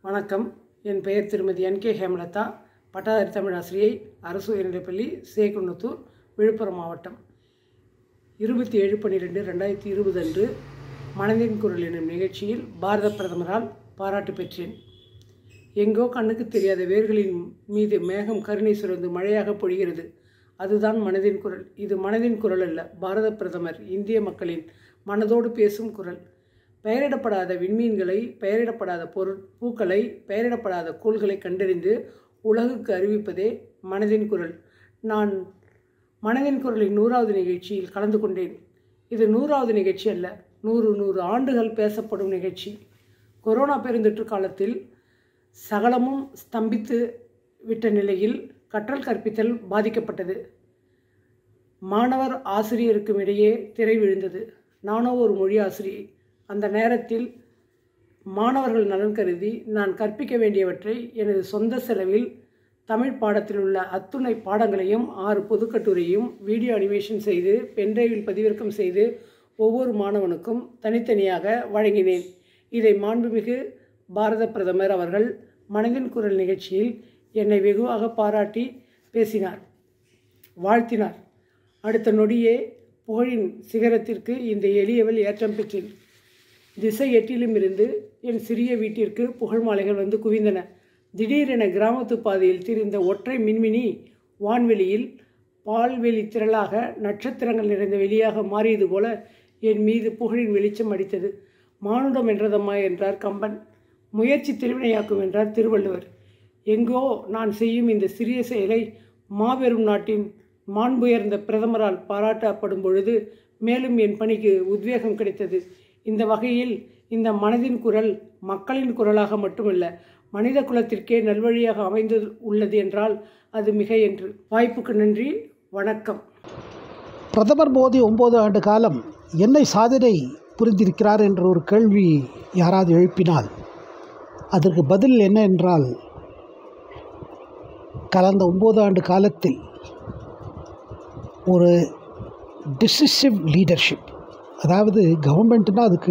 வணக்கம் என் பெயர் திருமதி என் கே ஹேமலதா பட்டாதாரி தமிழாசிரியை அரசு உயர்நிலைப்பள்ளி சேகுன்னத்தூர் விழுப்புரம் மாவட்டம் இருபத்தி ஏழு பன்னிரெண்டு ரெண்டாயிரத்தி இருபது அன்று மனதின் குரல் எனும் நிகழ்ச்சியில் பாரத பிரதமரால் பாராட்டு பெற்றேன் எங்கோ கண்ணுக்கு தெரியாத வேர்களின் மீது மேகம் கருணை சுரந்து மழையாக பொழிகிறது அதுதான் மனதின் குரல் இது மனதின் குரல் அல்ல பாரத பிரதமர் இந்திய மக்களின் மனதோடு பேசும் குரல் பெயரிடப்படாத விண்மீன்களை பெயரிடப்படாத பொருள் பூக்களை பெயரிடப்படாத கோள்களை கண்டறிந்து உலகுக்கு அறிவிப்பதே மனதின் குரல் நான் மனதின் குரலின் நூறாவது நிகழ்ச்சியில் கலந்து கொண்டேன் இது நூறாவது நிகழ்ச்சி அல்ல நூறு நூறு ஆண்டுகள் பேசப்படும் நிகழ்ச்சி கொரோனா பெருந்தொற்று காலத்தில் சகலமும் ஸ்தம்பித்து விட்ட நிலையில் கற்றல் கற்பித்தல் பாதிக்கப்பட்டது மாணவர் ஆசிரியருக்கும் இடையே திரை விழுந்தது நானோ ஒரு மொழி ஆசிரியை அந்த நேரத்தில் மாணவர்கள் நலன் கருதி நான் கற்பிக்க வேண்டியவற்றை எனது சொந்த செலவில் தமிழ் பாடத்தில் உள்ள அத்துணை பாடங்களையும் ஆறு பொதுக்கட்டுரையும் வீடியோ அனிமேஷன் செய்து பென்டிரைவில் பதிவிறக்கம் செய்து ஒவ்வொரு மாணவனுக்கும் தனித்தனியாக வழங்கினேன் இதை மாண்புமிகு பாரத பிரதமர் அவர்கள் மனதின் குரல் நிகழ்ச்சியில் என்னை வெகுவாக பாராட்டி பேசினார் வாழ்த்தினார் அடுத்த நொடியே புகழின் சிகரத்திற்கு இந்த எளியவள் ஏற்றம் பெற்றேன் திசை எட்டிலும் இருந்து என் சிறிய வீட்டிற்கு புகழ் மாலைகள் வந்து குவிந்தன திடீரென கிராமத்து பாதையில் திரிந்த ஒற்றை மின்மினி வான்வெளியில் பால்வெளி திரளாக நட்சத்திரங்கள் நிறைந்த வெளியாக மாறியது போல என் மீது புகழின் வெளிச்சம் அடித்தது மானுடம் என்றதம்மா என்றார் கம்பன் முயற்சி திருவினையாக்கும் என்றார் திருவள்ளுவர் எங்கோ நான் செய்யும் இந்த சிறிய செயலை மாபெரும் நாட்டின் மாண்புயர்ந்த பிரதமரால் பாராட்டப்படும் பொழுது மேலும் என் பணிக்கு உத்வேகம் கிடைத்தது இந்த வகையில் இந்த மனதின் குரல் மக்களின் குரலாக மட்டுமல்ல மனித குலத்திற்கே நல்வழியாக அமைந்து உள்ளது என்றால் அது மிக என்று வாய்ப்புக்கு நன்றி வணக்கம் பிரதமர் மோடி ஒம்பது ஆண்டு காலம் என்னை சாதனை புரிந்திருக்கிறார் என்ற ஒரு கேள்வி யாராவது எழுப்பினால் அதற்கு பதில் என்ன என்றால் கடந்த ஒம்பது ஆண்டு காலத்தில் ஒரு டிசிசிவ் லீடர்ஷிப் அதாவது கவர்மெண்ட்னா அதுக்கு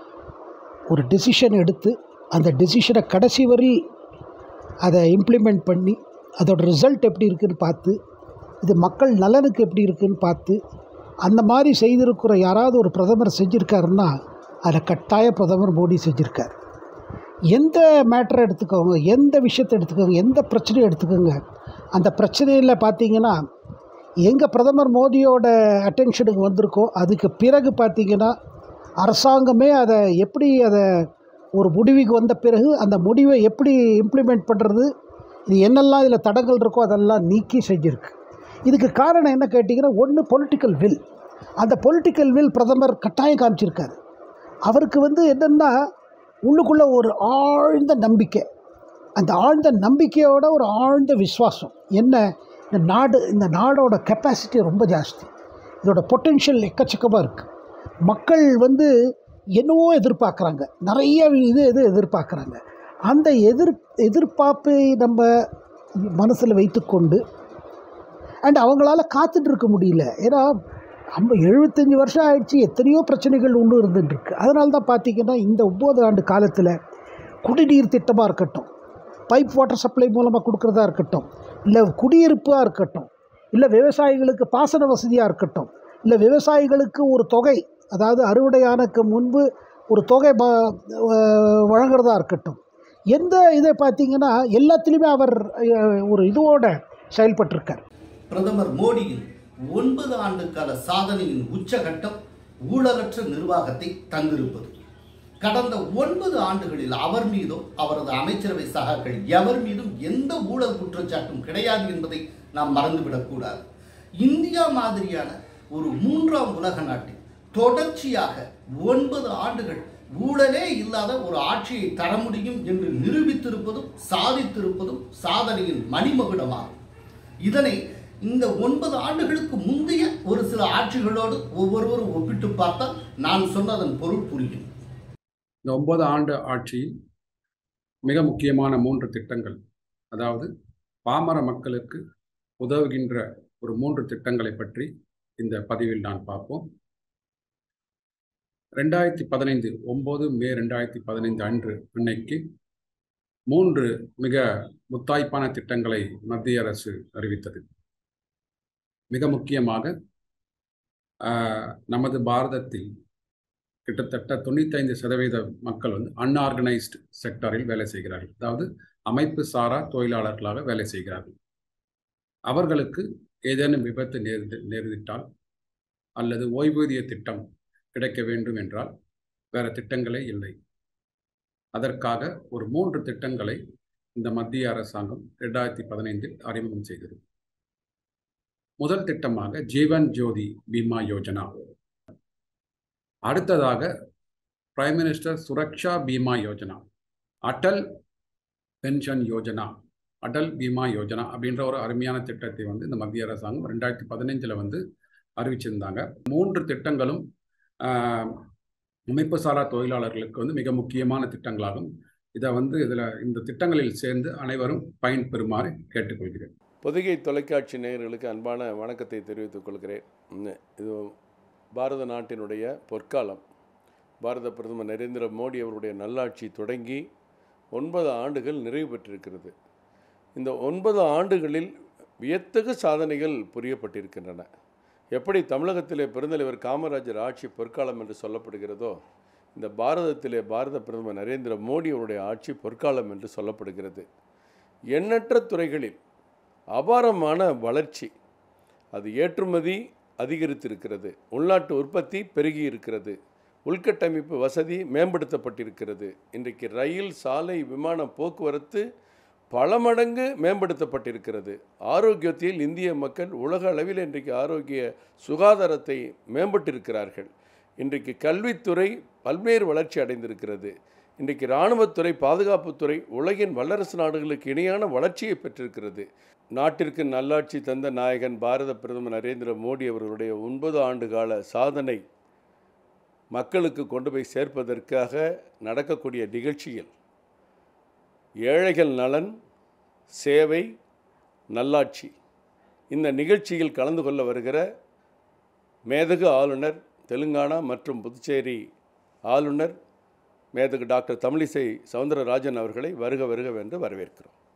ஒரு டெசிஷன் எடுத்து அந்த டெசிஷனை கடைசி வரை அதை இம்ப்ளிமெண்ட் பண்ணி அதோட ரிசல்ட் எப்படி இருக்குன்னு பார்த்து இது மக்கள் நலனுக்கு எப்படி இருக்குன்னு பார்த்து அந்த மாதிரி செய்திருக்கிற யாராவது ஒரு பிரதமர் செஞ்சுருக்காருன்னா அதை கட்டாய பிரதமர் மோடி செஞ்சுருக்கார் எந்த மேட்டரை எடுத்துக்கோங்க எந்த விஷயத்தை எடுத்துக்கோங்க எந்த பிரச்சனையை எடுத்துக்கோங்க அந்த பிரச்சனையில் பார்த்தீங்கன்னா எங்கள் பிரதமர் மோடியோட அட்டென்ஷனுக்கு வந்திருக்கோ அதுக்கு பிறகு பார்த்தீங்கன்னா அரசாங்கமே அதை எப்படி அதை ஒரு முடிவுக்கு வந்த பிறகு அந்த முடிவை எப்படி இம்ப்ளிமெண்ட் பண்ணுறது இது என்னெல்லாம் இதில் தடங்கள் இருக்கோ அதெல்லாம் நீக்கி செஞ்சுருக்கு இதுக்கு காரணம் என்ன கேட்டிங்கன்னா ஒன்று பொலிட்டிக்கல் வில் அந்த பொலிட்டிக்கல் வில் பிரதமர் கட்டாயம் காமிச்சிருக்காரு அவருக்கு வந்து என்னென்னா உள்ளுக்குள்ளே ஒரு ஆழ்ந்த நம்பிக்கை அந்த ஆழ்ந்த நம்பிக்கையோட ஒரு ஆழ்ந்த விஸ்வாசம் என்ன இந்த நாடு இந்த நாடோட கெப்பாசிட்டி ரொம்ப ஜாஸ்தி இதோட பொட்டென்ஷியல் எக்கச்சக்கமாக இருக்குது மக்கள் வந்து என்னவோ எதிர்பார்க்குறாங்க நிறைய இது இது எதிர்பார்க்குறாங்க அந்த எதிர் எதிர்பார்ப்பை நம்ம மனசில் வைத்துக்கொண்டு அண்ட் அவங்களால காத்துட்டு இருக்க முடியல ஏன்னா நம்ம எழுபத்தஞ்சி வருஷம் ஆயிடுச்சு எத்தனையோ பிரச்சனைகள் ஒன்று இருந்துட்டுருக்கு அதனால தான் பார்த்திங்கன்னா இந்த ஒம்பது ஆண்டு காலத்தில் குடிநீர் திட்டமாக இருக்கட்டும் பைப் வாட்டர் சப்ளை மூலமாக கொடுக்குறதா இருக்கட்டும் இல்லை குடியிருப்பாக இருக்கட்டும் இல்லை விவசாயிகளுக்கு பாசன வசதியாக இருக்கட்டும் இல்லை விவசாயிகளுக்கு ஒரு தொகை அதாவது அறுவடையானக்கு முன்பு ஒரு தொகை ப வழங்குறதா இருக்கட்டும் எந்த இதை பார்த்தீங்கன்னா எல்லாத்துலேயுமே அவர் ஒரு இதுவோட செயல்பட்டிருக்கார் பிரதமர் மோடியின் ஒன்பது ஆண்டு கால சாதனையின் உச்சகட்டம் ஊழலற்ற நிர்வாகத்தை தந்திருப்பது கடந்த ஒன்பது ஆண்டுகளில் அவர் மீதோ அவரது அமைச்சரவை சகாக்கள் எவர் மீதும் எந்த ஊழல் குற்றச்சாட்டும் கிடையாது என்பதை நாம் மறந்துவிடக்கூடாது இந்தியா மாதிரியான ஒரு மூன்றாம் உலக நாட்டில் தொடர்ச்சியாக ஒன்பது ஆண்டுகள் ஊழலே இல்லாத ஒரு ஆட்சியை தர முடியும் என்று நிரூபித்திருப்பதும் சாதித்திருப்பதும் சாதனையின் மணிமகுடமாகும் இதனை இந்த ஒன்பது ஆண்டுகளுக்கு முந்தைய ஒரு சில ஆட்சிகளோடு ஒவ்வொருவரும் ஒப்பிட்டு பார்த்தால் நான் சொன்னதன் பொருள் புரியும் இந்த ஒன்பது ஆண்டு ஆட்சியில் மிக முக்கியமான மூன்று திட்டங்கள் அதாவது பாமர மக்களுக்கு உதவுகின்ற ஒரு மூன்று திட்டங்களை பற்றி இந்த பதிவில் நான் பார்ப்போம் ரெண்டாயிரத்தி பதினைந்து ஒம்பது மே ரெண்டாயிரத்தி பதினைந்து அன்று அன்னைக்கு மூன்று மிக முத்தாய்ப்பான திட்டங்களை மத்திய அரசு அறிவித்தது மிக முக்கியமாக ஆஹ், நமது பாரதத்தில் கிட்டத்தட்ட தொண்ணூத்தைந்து சதவீத மக்கள் வந்து அன்ஆர்கனைஸ்டு செக்டாரில் வேலை செய்கிறார்கள் அதாவது அமைப்பு சாரா தொழிலாளர்களாக வேலை செய்கிறார்கள் அவர்களுக்கு ஏதேனும் விபத்து நேர்ந்து நேர்ந்திட்டால் அல்லது ஓய்வூதிய திட்டம் கிடைக்க வேண்டும் என்றால் வேற திட்டங்களே இல்லை அதற்காக ஒரு மூன்று திட்டங்களை இந்த மத்திய அரசாங்கம் ரெண்டாயிரத்தி பதினைந்தில் அறிமுகம் செய்தது முதல் திட்டமாக ஜீவன் ஜோதி பீமா யோஜனா அடுத்ததாக prime minister Suraksha Bima Yojana Atal pension Yojana Atal Bima Yojana அப்படின்ற ஒரு அருமையான திட்டத்தை வந்து இந்த மத்திய அரசாங்கம் ரெண்டாயிரத்தி பதினைஞ்சில் வந்து அறிவிச்சிருந்தாங்க மூன்று திட்டங்களும் ஆஹ், அமைப்பு சாரா தொழிலாளர்களுக்கு வந்து மிக முக்கியமான திட்டங்களாகும் இதை வந்து இதில் இந்த திட்டங்களில் சேர்ந்து அனைவரும் பயன்பெறுமாறு கேட்டுக்கொள்கிறேன் பொதிகை தொலைக்காட்சி நேயர்களுக்கு அன்பான வணக்கத்தை தெரிவித்துக் கொள்கிறேன் ம், இது பாரத நாட்டினுடைய பொற்காலம் பாரத பிரதமர் நரேந்திர மோடி அவருடைய நல்லாட்சி தொடங்கி ஒன்பது ஆண்டுகள் நிறைவு பெற்றிருக்கிறது இந்த ஒன்பது ஆண்டுகளில் வியத்தகு சாதனைகள் புரியப்பட்டிருக்கின்றன எப்படி தமிழகத்திலே பெருந்தலைவர் காமராஜர் ஆட்சி பொற்காலம் என்று சொல்லப்படுகிறதோ இந்த பாரதத்திலே பாரத பிரதமர் நரேந்திர மோடி அவருடைய ஆட்சி பொற்காலம் என்று சொல்லப்படுகிறது எண்ணற்ற துறைகளில் அபாரமான வளர்ச்சி அது ஏற்றுமதி அதிகரித்திருக்கிறது உள்நாட்டு உற்பத்தி பெருகி இருக்கிறது உள்கட்டமைப்பு வசதி மேம்படுத்தப்பட்டிருக்கிறது இன்றைக்கு ரயில் சாலை விமான போக்குவரத்து பல மடங்கு மேம்படுத்தப்பட்டிருக்கிறது ஆரோக்கியத்தில் இந்திய மக்கள் உலக அளவில் இன்றைக்கு ஆரோக்கிய சுகாதாரத்தை மேம்பட்டிருக்கிறார்கள் இன்றைக்கு கல்வித்துறை பல்வேறு வளர்ச்சி அடைந்திருக்கிறது இன்றைக்கு இராணுவத்துறை பாதுகாப்புத்துறை உலகின் வல்லரசு நாடுகளுக்கு இணையான வளர்ச்சியை பெற்றிருக்கிறது நாட்டிற்கு நல்லாட்சி தந்த நாயகன் பாரத பிரதமர் நரேந்திர மோடி அவர்களுடைய ஒன்பது ஆண்டு கால சாதனை மக்களுக்கு கொண்டு போய் சேர்ப்பதற்காக நடக்கக்கூடிய நிகழ்ச்சியில் ஏழைகள் நலன் சேவை நல்லாட்சி இந்த நிகழ்ச்சியில் கலந்து கொள்ள வருகிற மேதகு ஆளுநர் தெலுங்கானா மற்றும் புதுச்சேரி ஆளுநர் மேதகு டாக்டர் தமிழிசை சவுந்தரராஜன் அவர்களை வருக வருக என்று வரவேற்கிறோம்